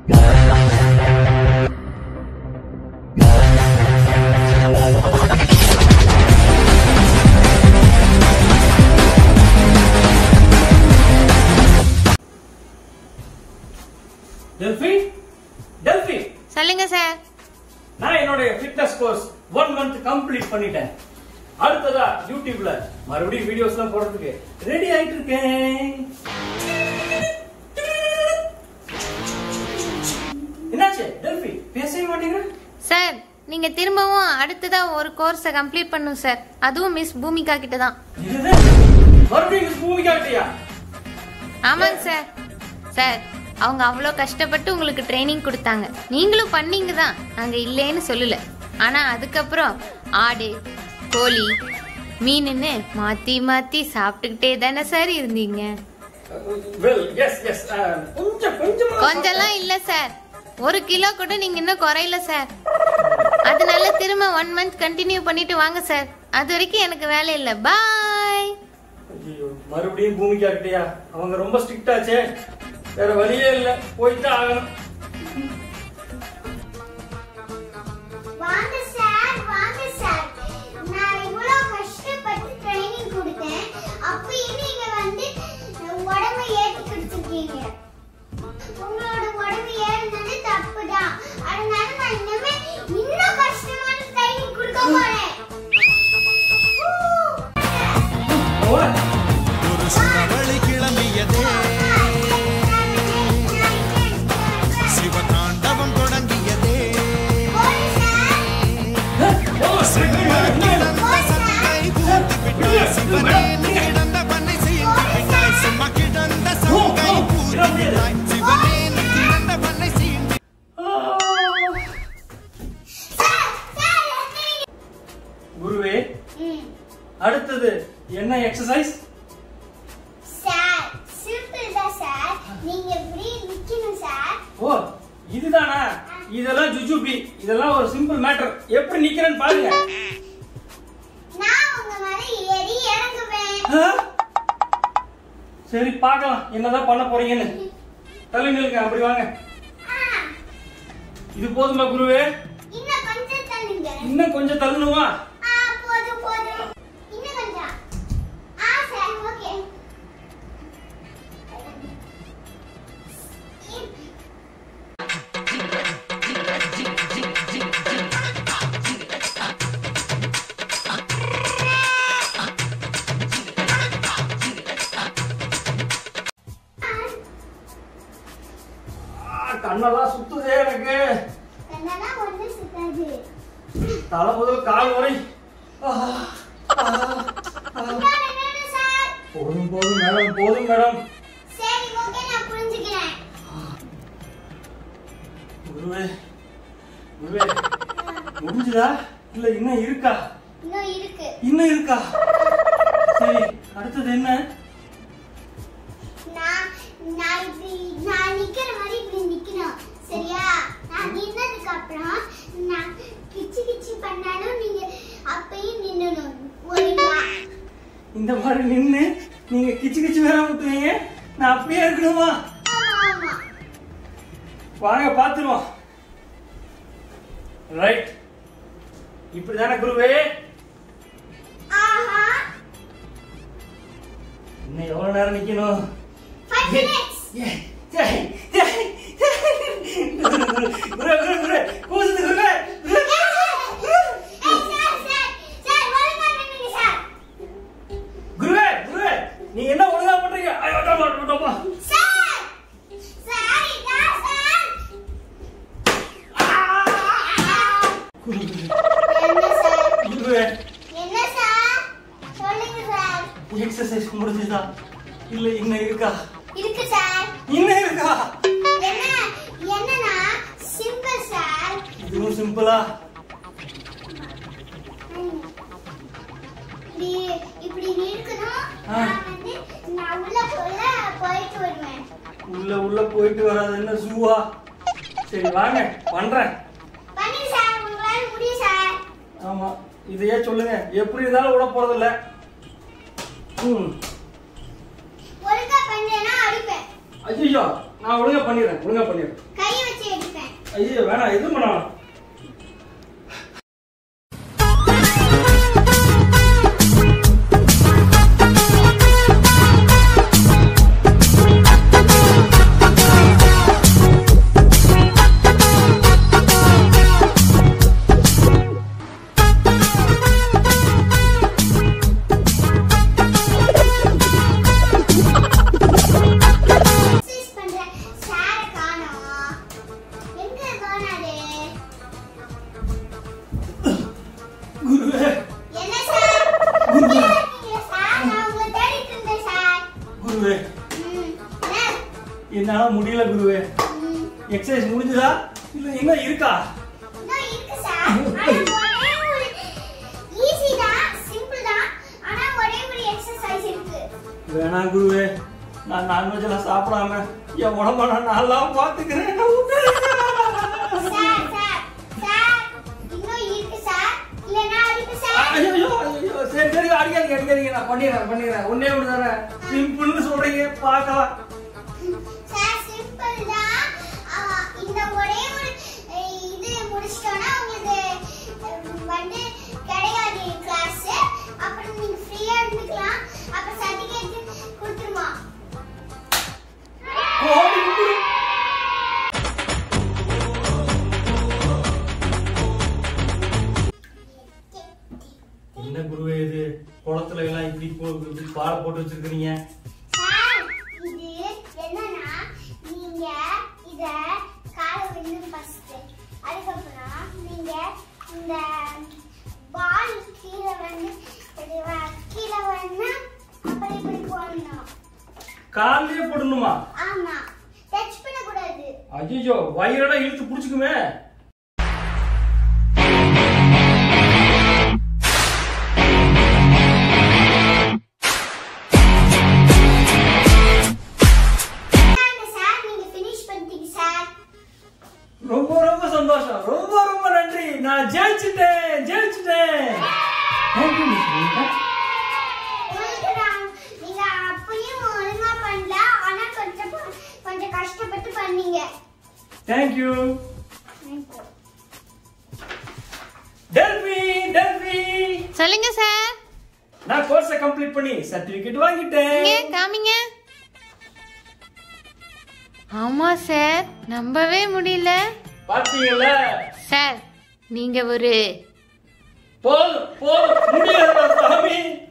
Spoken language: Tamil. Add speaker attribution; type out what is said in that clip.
Speaker 1: டெல்ஃபி டெல்ஃபி
Speaker 2: சொல்லுங்க சார்
Speaker 1: நான் என்னுடைய fitness course one month complete பண்ணிட்டேன் அடுத்ததா யூடியூப்ல மறுபடியும் வீடியோஸ் எல்லாம் போடுறதுக்கு ரெடி ஆயிட்டு இருக்கேன் என்னாச்சு டெல்ஃபி பேசவே மாட்டீங்க
Speaker 2: சார் நீங்க திரும்பவும் அடுத்ததா ஒரு கோர்ஸை கம்ப்ளீட் பண்ணும் சார் அதுவும் மிஸ் பூமிகா கிட்ட தான்
Speaker 1: இதுதான் மறுபடியும் மிஸ் பூமிகா கிட்டயா
Speaker 2: ஆமாங்க சார் சார் அவங்க அவ்வளோ கஷ்டப்பட்டு உங்களுக்கு ட்ரைனிங் கொடுத்தாங்க நீங்களும் பண்ணீங்க தான் நாங்கள் இல்லைன்னு சொல்லல ஆனால் அதுக்கப்புறம் ஆடு கோழி மீனுன்னு மாற்றி மாற்றி சாப்பிட்டுக்கிட்டே தானே சார் இருந்தீங்க
Speaker 1: வெல் எஸ் எஸ் கொஞ்சம் கொஞ்சமா
Speaker 2: கொஞ்சம்லாம் இல்லை சார் ஒரு கிலோ கூட நீங்கள் இன்னும் குறையல சார் அதனால திரும்ப ஒன் மந்த் கண்டினியூ பண்ணிட்டு வாங்க சார் அது வரைக்கும் எனக்கு வேலை இல்லை பாய்
Speaker 1: ஐயோ மறுபடியும் பூமிகா கிட்டயா அவங்க ரொம்ப ஸ்ட்ரிக்ட் ஆச்சே வேற வழியே இல்ல போய்தான் ஆகணும்
Speaker 3: வாங்க சார் வாங்க சார் நான் இவ்வளோ கஷ்டப்பட்டு ட்ரைனிங் கொடுத்தேன் அப்பயும் நீங்க வந்து உடம்பை ஏற்றிக்கிட்டு இருக்கீங்க உங்களோட உடம்பு ஏறுனது தப்பு தான் அதனால நான் இனிமே இன்னும் கஷ்டமான ட்ரைனிங் கொடுக்க போறேன்
Speaker 1: போல.
Speaker 4: ஒரு சுழவழி கிளம்பியதே சிவதாண்டவம் தொடங்கியதே கிடந்த சங்கை பூத்து விட்டாய் சிவனே நீ கிடந்த பண்ணை செய்து விட்டாய் சும்மா கிடந்த சங்கை பூத்து விட்டாய் சிவனே நீ கிடந்த பண்ணை செய்து
Speaker 1: குருவே அடுத்தது என்ன எக்ஸசைஸ்
Speaker 3: சார் சிம்பிள் தான் சார் நீங்க இப்படி நிக்கணும் சார்
Speaker 1: ஓ இதுதானா இதெல்லாம் ஜுஜுபி இதெல்லாம் ஒரு சிம்பிள் மேட்டர் எப்படி நிக்கிறேன்னு பாருங்க
Speaker 3: நான் உங்க மேல ஏறி இறங்குவேன்
Speaker 1: ஆ? சரி பார்க்கலாம் என்னதான் பண்ண போறீங்கன்னு தள்ளி நில்லுங்க அப்படி வாங்க
Speaker 3: ஆ,
Speaker 1: இது போதுமா குருவே
Speaker 3: இன்னும் கொஞ்சம் தள்ளுங்க
Speaker 1: இன்னும் கொஞ்சம் தள்ளணுமா
Speaker 3: ஆ போதும் போதும் இன்னும் கொஞ்சம் ஆ சார் ஓகே
Speaker 1: ஆ, கண்ணெல்லாம் சுத்துதே எனக்கு
Speaker 3: கண்ணெல்லாம் ஒண்ணு சுத்தாது
Speaker 1: தலை முதல் கால் வரை ஆ, ஆ, ஆ.
Speaker 3: இன்னொரு இன்னொரு சார்
Speaker 1: போதும் போதும் மேடம் போதும் மேடம்
Speaker 3: சரி ஓகே நான் புரிஞ்சுக்கிறேன்
Speaker 1: குருவே குருவே முடிஞ்சுதா இல்ல இன்னும் இருக்கா
Speaker 3: இன்னும் இருக்கு
Speaker 1: இன்னும் இருக்கா சரி அடுத்தது என்ன
Speaker 3: நான் நான் இப்படி நான் நிக்கிற மாதிரி இப்படி நிக்கணும் சரியா நான் நின்னதுக்கு அப்புறம் நான் கிச்சு கிச்சு பண்ணாலும் நீங்க அப்பயும் நின்னணும் ஒழுங்கா
Speaker 1: இந்த மாதிரி நின்னு நீங்க கிச்சு கிச்சு வேற விட்டுவீங்க நான் அப்படியே இருக்கணுமா
Speaker 3: ஆமா ஆமா
Speaker 1: வாங்க பாத்துருவோம் ரைட் இப்படிதானே குருவே
Speaker 3: ஆஹா
Speaker 1: இன்னும் எவ்வளவு நேரம் நிக்கணும்
Speaker 3: ஃபைவ் மினிட்ஸ்
Speaker 1: ஏய், ஏய், ஏய், ஏய். குரு, குரு, குரு, குரு, குரு, கூசுது குருவே. குருவே குருவே நீ என்ன ஒழுங்கா பண்றீங்க ஐயோ, டப்பா, டப்பா, டப்பா. குரு, குரு, குருவே எக்ஸசைஸ் முடிஞ்சுதா இல்ல இன்னும் இருக்கா இன்னும் இருக்கா இதுவும் சிம்பிளா
Speaker 3: இப்படி இருக்கணும்
Speaker 1: ஆ.
Speaker 3: நான் வந்து நான் உள்ள போல போயிட்டு வருவேன்
Speaker 1: உள்ள உள்ள போயிட்டு வராது என்ன ஜூவா சரி வாங்க பண்றேன்
Speaker 3: பண்ணி சார் உங்களால முடியும் சார்
Speaker 1: ஆமா இதையே சொல்லுங்க எப்படி இருந்தாலும் விட போறது இல்ல ம்
Speaker 3: ஒழுங்கா பண்ணேன்னா அடிப்பேன்
Speaker 1: ஐயோ நான் ஒழுங்கா பண்ணிடுறேன் ஒழுங்கா பண்ணிடுறேன்
Speaker 3: கையை வச்சு
Speaker 1: ஐயோ வேணாம் எதுவும் வேணாம்
Speaker 3: எக்ஸசைஸ் பண்ற சார காணோம் எங்க போனாரு
Speaker 1: குருவே
Speaker 3: என்ன சார் இங்க இருக்கீங்க சார் நான் உங்களை தேடிட்டு இருந்தேன் சார்
Speaker 1: குருவே
Speaker 3: ம், என்ன?
Speaker 1: என்னால முடியல குருவே
Speaker 3: ம்,
Speaker 1: எக்ஸசைஸ் முடிஞ்சுதா இல்ல எங்க இருக்கா
Speaker 3: இதோ இருக்கு சார் ஆனா ஒரே ஒரு ஈஸி தான் சிம்பிள் தான் ஆனா ஒரே ஒரு எக்ஸசைஸ் இருக்கு
Speaker 1: வேணாம் குருவே நான் நான்வெஜ் எல்லாம் சாப்பிடாம என் உடம்ப நான் நல்லா பாத்துக்கிறேன் என்னை விட்டுருங்க.
Speaker 3: சார் சார் சார் இன்னும் இருக்கு சார் இல்லனா இருக்கு சார்
Speaker 1: ஐயோ ஐயோ சரி சரி அடிக்காதீங்க அடிக்காதீங்க நான் பண்ணிடுறேன் பண்ணிடுறேன் ஒன்னே ஒன்று தானே சிம்பிள்னு சொல்றீங்க பார்க்கலாம்
Speaker 3: சார் சிம்பிள் தான் ஆ, இந்த ஒரே ஒரு அஹ், இது முடிச்சிட்டோம்னா உங்களுக்கு அஹ், வந்து கிடையாது கிளாஸ் அப்புறம் நீங்க ஃப்ரீயா இருந்துக்கலாம் அப்புறம் சர்டிஃபிகேட் கொடுத்துருமா
Speaker 1: கோடி குரு. என்ன குருவே இது குளத்துல எல்லாம் இப்படி போ இப்படி பாலை போட்டு வச்சிருக்கீங்க
Speaker 3: சார் இது என்னன்னா நீங்க இத காலை விழுந்து ஃபர்ஸ்ட் அதுக்கப்புறம் நீங்க இந்த பால் கீழே வந்து இது வ- கீழே வந்து அப்புறம் இப்படி போடணும்
Speaker 1: காலையே போடணுமா
Speaker 3: ஆமா டச் பண்ணக்கூடாது
Speaker 1: ஐயோ வயிறெல்லாம் இழுத்து புடிச்சுக்குமே
Speaker 3: இந்தாங்க சார் நீங்க ஃபினிஷ் பண்ணிட்டீங்க சார்
Speaker 1: ரொம்ப ரொம்ப சந்தோஷம் ரொம்ப ரொம்ப நன்றி நான் ஜெயிச்சிட்டேன் ஜெயிச்சிட்டேன் Thank you, Miss Rita.
Speaker 3: உங்களுக்கு நான் நீங்க அப்பயும் ஒழுங்கா பண்ணல ஆனா கொஞ்சம் ப- கொஞ்சம் கஷ்டப்பட்டு பண்ணீங்க
Speaker 1: Thank you. டெல்பி டெல்பி
Speaker 2: சொல்லுங்க சார்
Speaker 1: நான் கோர்ஸை கம்ப்ளீட் பண்ணி சர்டிபிகேட் வாங்கிட்டேன்
Speaker 2: இங்க காமிங்க ஆமா சார் நம்பவே முடியல
Speaker 1: பாத்தீங்கல்ல
Speaker 2: சார் நீங்க ஒரு
Speaker 1: போதும் போதும் முடியாதுடா சாமி